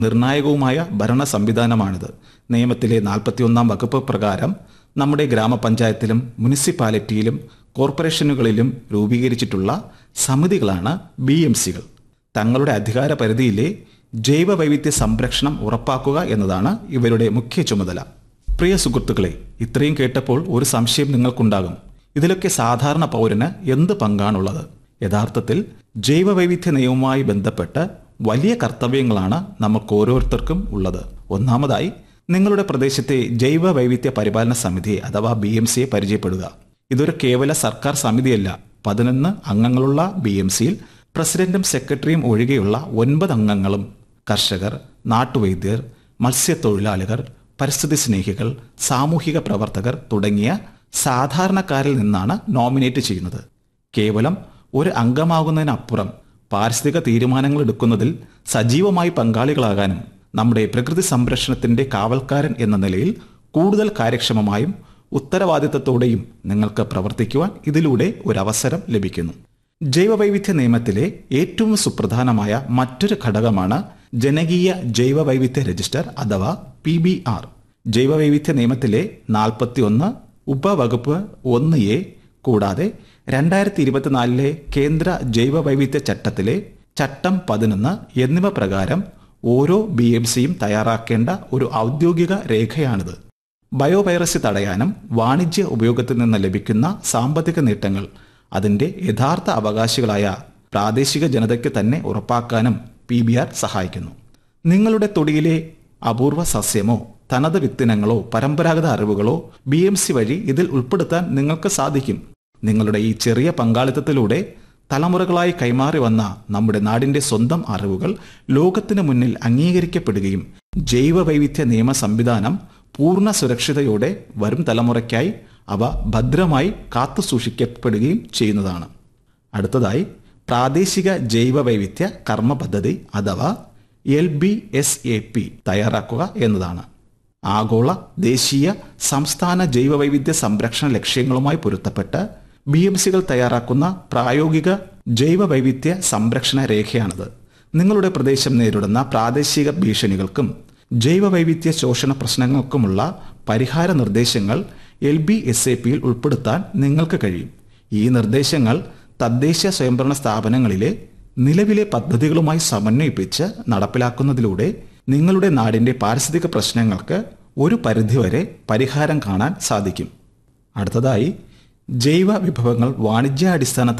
നിർണായകവുമായ ഭരണ സംവിധാനമാണിത് നിയമത്തിലെ നാൽപ്പത്തിയൊന്നാം വകുപ്പ് പ്രകാരം നമ്മുടെ ഗ്രാമപഞ്ചായത്തിലും മുനിസിപ്പാലിറ്റിയിലും കോർപ്പറേഷനുകളിലും രൂപീകരിച്ചിട്ടുള്ള സമിതികളാണ് ബി എം സികൾ തങ്ങളുടെ അധികാര പരിധിയിലെ ജൈവ വൈവിധ്യ സംരക്ഷണം ഉറപ്പാക്കുക എന്നതാണ് ഇവരുടെ മുഖ്യ ചുമതല പ്രിയ സുഹൃത്തുക്കളെ ഇത്രയും കേട്ടപ്പോൾ ഒരു സംശയം നിങ്ങൾക്കുണ്ടാകും ഇതിലൊക്കെ സാധാരണ പൗരന് എന്ത് പങ്കാണുള്ളത് യഥാർത്ഥത്തിൽ ജൈവ വൈവിധ്യ നിയമവുമായി ബന്ധപ്പെട്ട് വലിയ കർത്തവ്യങ്ങളാണ് നമുക്ക് ഓരോരുത്തർക്കും ഉള്ളത് ഒന്നാമതായി നിങ്ങളുടെ പ്രദേശത്തെ ജൈവ വൈവിധ്യ പരിപാലന സമിതി അഥവാ ബി എം സിയെ പരിചയപ്പെടുക ഇതൊരു കേവല സർക്കാർ സമിതിയല്ല പതിനൊന്ന് അംഗങ്ങളുള്ള ബി എം സിയിൽ പ്രസിഡന്റും സെക്രട്ടറിയും ഒഴികെയുള്ള ഒൻപത് അംഗങ്ങളും കർഷകർ നാട്ടുവൈദ്യർ മത്സ്യത്തൊഴിലാളികൾ പരിസ്ഥിതി സ്നേഹികൾ സാമൂഹിക പ്രവർത്തകർ തുടങ്ങിയ സാധാരണക്കാരിൽ നിന്നാണ് നോമിനേറ്റ് ചെയ്യുന്നത് കേവലം ഒരു അംഗമാകുന്നതിനപ്പുറം പാരിസ്ഥിതിക തീരുമാനങ്ങൾ എടുക്കുന്നതിൽ സജീവമായി പങ്കാളികളാകാനും നമ്മുടെ പ്രകൃതി സംരക്ഷണത്തിന്റെ കാവൽക്കാരൻ എന്ന നിലയിൽ കൂടുതൽ കാര്യക്ഷമമായും ഉത്തരവാദിത്തത്തോടെയും നിങ്ങൾക്ക് പ്രവർത്തിക്കുവാൻ ഇതിലൂടെ ഒരു അവസരം ലഭിക്കുന്നു ജൈവവൈവിധ്യ നിയമത്തിലെ ഏറ്റവും സുപ്രധാനമായ മറ്റൊരു ഘടകമാണ് ജനകീയ ജൈവവൈവിധ്യ രജിസ്റ്റർ അഥവാ പി ബി ആർ ജൈവവൈവിധ്യ നിയമത്തിലെ നാൽപ്പത്തി ഒന്ന് ഉപവകുപ്പ് ഒന്ന് എ കൂടാതെ രണ്ടായിരത്തി ഇരുപത്തിനാലിലെ കേന്ദ്ര ജൈവവൈവിധ്യ ചട്ടത്തിലെ ചട്ടം പതിനൊന്ന് എന്നിവ പ്രകാരം ഓരോ ബി എം സിയും തയ്യാറാക്കേണ്ട ഒരു ഔദ്യോഗിക രേഖയാണിത് ബയോവൈറസ് തടയാനും വാണിജ്യ ഉപയോഗത്തിൽ നിന്ന് ലഭിക്കുന്ന സാമ്പത്തിക നേട്ടങ്ങൾ അതിന്റെ യഥാർത്ഥ അവകാശികളായ പ്രാദേശിക ജനതയ്ക്ക് തന്നെ ഉറപ്പാക്കാനും പി ബി ആർ സഹായിക്കുന്നു നിങ്ങളുടെ തൊടിയിലെ അപൂർവ സസ്യമോ തനത് വിത്തിനങ്ങളോ പരമ്പരാഗത അറിവുകളോ ബി എം സി വഴി ഇതിൽ ഉൾപ്പെടുത്താൻ നിങ്ങൾക്ക് സാധിക്കും നിങ്ങളുടെ ഈ ചെറിയ പങ്കാളിത്തത്തിലൂടെ തലമുറകളായി കൈമാറി വന്ന നമ്മുടെ നാടിന്റെ സ്വന്തം അറിവുകൾ ലോകത്തിന് മുന്നിൽ അംഗീകരിക്കപ്പെടുകയും ജൈവ വൈവിധ്യ നിയമ സംവിധാനം പൂർണ്ണ സുരക്ഷിതയോടെ വരും തലമുറയ്ക്കായി അവ ഭദ്രമായി കാത്തു സൂക്ഷിക്കപ്പെടുകയും ചെയ്യുന്നതാണ് അടുത്തതായി പ്രാദേശിക ജൈവ വൈവിധ്യ കർമ്മ പദ്ധതി അഥവാ L B S A P തയ്യാറാക്കുക എന്നതാണ് ആഗോള ദേശീയ സംസ്ഥാന ജൈവവൈവിധ്യ സംരക്ഷണ ലക്ഷ്യങ്ങളുമായി പൊരുത്തപ്പെട്ട് ബി എം സികൾ തയ്യാറാക്കുന്ന പ്രായോഗിക ജൈവവൈവിധ്യ സംരക്ഷണ രേഖയാണിത് നിങ്ങളുടെ പ്രദേശം നേരിടുന്ന പ്രാദേശിക ഭീഷണികൾക്കും ജൈവവൈവിധ്യ ശോഷണ പ്രശ്നങ്ങൾക്കുമുള്ള പരിഹാര നിർദ്ദേശങ്ങൾ എൽ ബി എസ് എ പിയിൽ ഉൾപ്പെടുത്താൻ നിങ്ങൾക്ക് കഴിയും ഈ നിർദ്ദേശങ്ങൾ തദ്ദേശ സ്വയംഭരണ സ്ഥാപനങ്ങളിലെ നിലവിലെ പദ്ധതികളുമായി സമന്വയിപ്പിച്ച് നടപ്പിലാക്കുന്നതിലൂടെ നിങ്ങളുടെ നാടിന്റെ പാരിസ്ഥിതിക പ്രശ്നങ്ങൾക്ക് ഒരു പരിധിവരെ പരിഹാരം കാണാൻ സാധിക്കും അടുത്തതായി ജൈവ വിഭവങ്ങൾ വാണിജ്യാടിസ്ഥാനത്തിൽ